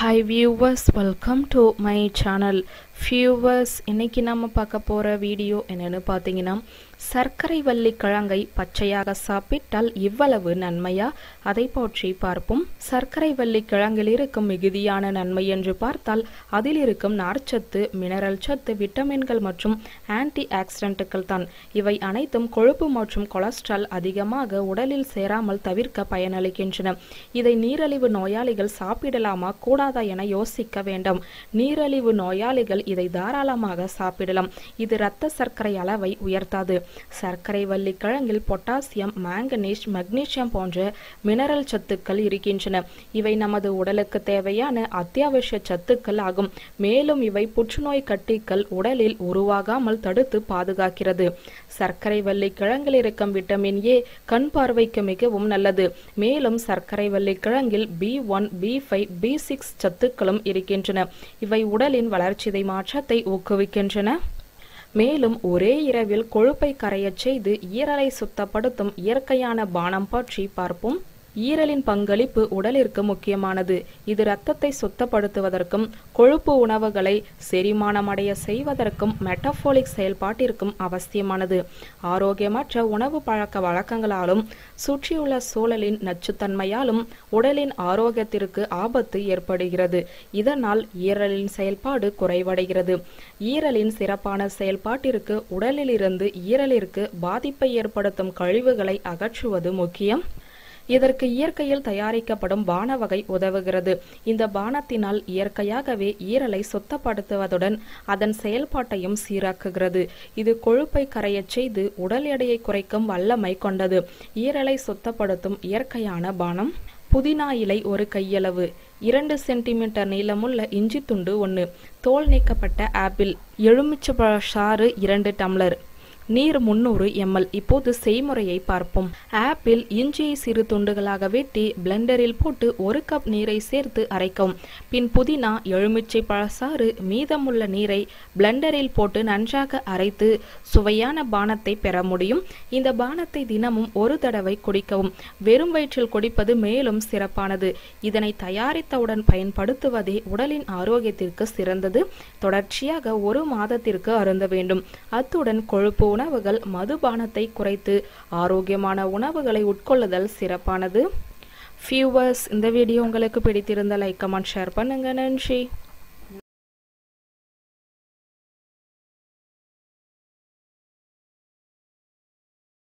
hi viewers welcome to my channel viewers இன்னைக்கு நம்ம பார்க்க போகிற வீடியோ என்னென்னு பார்த்தீங்கன்னா சர்க்கரை வள்ளி கிழங்கை பச்சையாக சாப்பிட்டால் இவ்வளவு நன்மையா அதை பற்றி பார்ப்போம் சர்க்கரை வள்ளி கிழங்கில் இருக்கும் மிகுதியான நன்மை என்று பார்த்தால் அதில் இருக்கும் நார்ச்சத்து மினரல் சத்து விட்டமின்கள் மற்றும் ஆன்டி ஆக்சிடென்ட்டுகள் தான் இவை அனைத்தும் கொழுப்பு மற்றும் கொலஸ்ட்ரால் அதிகமாக உடலில் சேராமல் தவிர்க்க பயனளிக்கின்றன இதை நீரிழிவு நோயாளிகள் சாப்பிடலாமா கூடாதா என யோசிக்க வேண்டாம் நீரிழிவு நோயாளிகள் இதை தாராளமாக சாப்பிடலாம் இது இரத்த சர்க்கரை அளவை உயர்த்தாது சர்க்கரை வள்ளி கிழங்கில் பொட்டாசியம் மாங்கனீஸ் மெக்னீசியம் போன்ற மினரல் சத்துக்கள் இருக்கின்றன இவை நமது உடலுக்கு தேவையான அத்தியாவசிய சத்துக்கள் ஆகும் மேலும் இவை புற்றுநோய் கட்டிகள் உடலில் உருவாகாமல் தடுத்து பாதுகாக்கிறது சர்க்கரை வள்ளி கிழங்கில் இருக்கும் விட்டமின் ஏ கண் பார்வைக்கு மிகவும் நல்லது மேலும் சர்க்கரை வள்ளி கிழங்கில் B one B five B six சத்துக்களும் இருக்கின்றன இவை உடலின் வளர்ச்சிதை மாற்றத்தை ஊக்குவிக்கின்றன மேலும் ஒரே இரவில் கொழுப்பை கரையச் செய்து ஈரலை சுத்தப்படுத்தும் இயற்கையான பானம் பற்றி பார்ப்போம் ஈரலின் பங்களிப்பு உடலிற்கு முக்கியமானது இது இரத்தத்தை சுத்தப்படுத்துவதற்கும் கொழுப்பு உணவுகளை செரிமானமடைய செய்வதற்கும் மெட்டபோலிக் செயல்பாட்டிற்கும் அவசியமானது ஆரோக்கியமற்ற உணவு பழக்க வழக்கங்களாலும் சுற்றியுள்ள சூழலின் நச்சுத்தன்மையாலும் உடலின் ஆரோக்கியத்திற்கு ஆபத்து ஏற்படுகிறது இதனால் ஈரலின் செயல்பாடு குறைவடைகிறது ஈரலின் சிறப்பான செயல்பாட்டிற்கு உடலிலிருந்து ஈரலிற்கு பாதிப்பை ஏற்படுத்தும் கழிவுகளை அகற்றுவது முக்கியம் இதற்கு இயற்கையில் தயாரிக்கப்படும் பான வகை உதவுகிறது இந்த பானத்தினால் இயற்கையாகவே ஈரலை சுத்தப்படுத்துவதுடன் அதன் செயல்பாட்டையும் சீராக்குகிறது இது கொழுப்பை கரையச் செய்து உடல் எடையை குறைக்கும் வல்லமை கொண்டது ஈரலை சுத்தப்படுத்தும் இயற்கையான பானம் புதினா இலை ஒரு கையளவு இரண்டு சென்டிமீட்டர் நீளமுள்ள இஞ்சி துண்டு ஒன்று தோல் நீக்கப்பட்ட ஆப்பிள் எலுமிச்சப்பழ சாறு இரண்டு டம்ளர் நீர் முன்னூறு எம்எல் இப்போது செய்முறையை பார்ப்போம் ஆப்பிள் இஞ்சியை சிறு துண்டுகளாக வெட்டி பிளெண்டரில் போட்டு ஒரு கப் நீரை சேர்த்து அரைக்கவும் பின் புதினா எலுமிச்சை பழசாறு மீதமுள்ள நீரை பிளெண்டரில் போட்டு நன்றாக அரைத்து சுவையான பானத்தை பெற முடியும் இந்த பானத்தை தினமும் ஒரு தடவை குடிக்கவும் வெறும் வயிற்றில் குடிப்பது மேலும் சிறப்பானது இதனை தயாரித்தவுடன் பயன்படுத்துவதே உடலின் ஆரோக்கியத்திற்கு சிறந்தது தொடர்ச்சியாக ஒரு மாதத்திற்கு அருந்த வேண்டும் அத்துடன் கொழுப்பு உணவுகள் மதுபானத்தை குறைத்து ஆரோக்கியமான உணவுகளை உட்கொள்ளுதல் சிறப்பானது ஃபியூவர்ஸ் இந்த வீடியோ உங்களுக்கு பிடித்திருந்த லைக் கமெண்ட் ஷேர் பண்ணுங்க நன்றி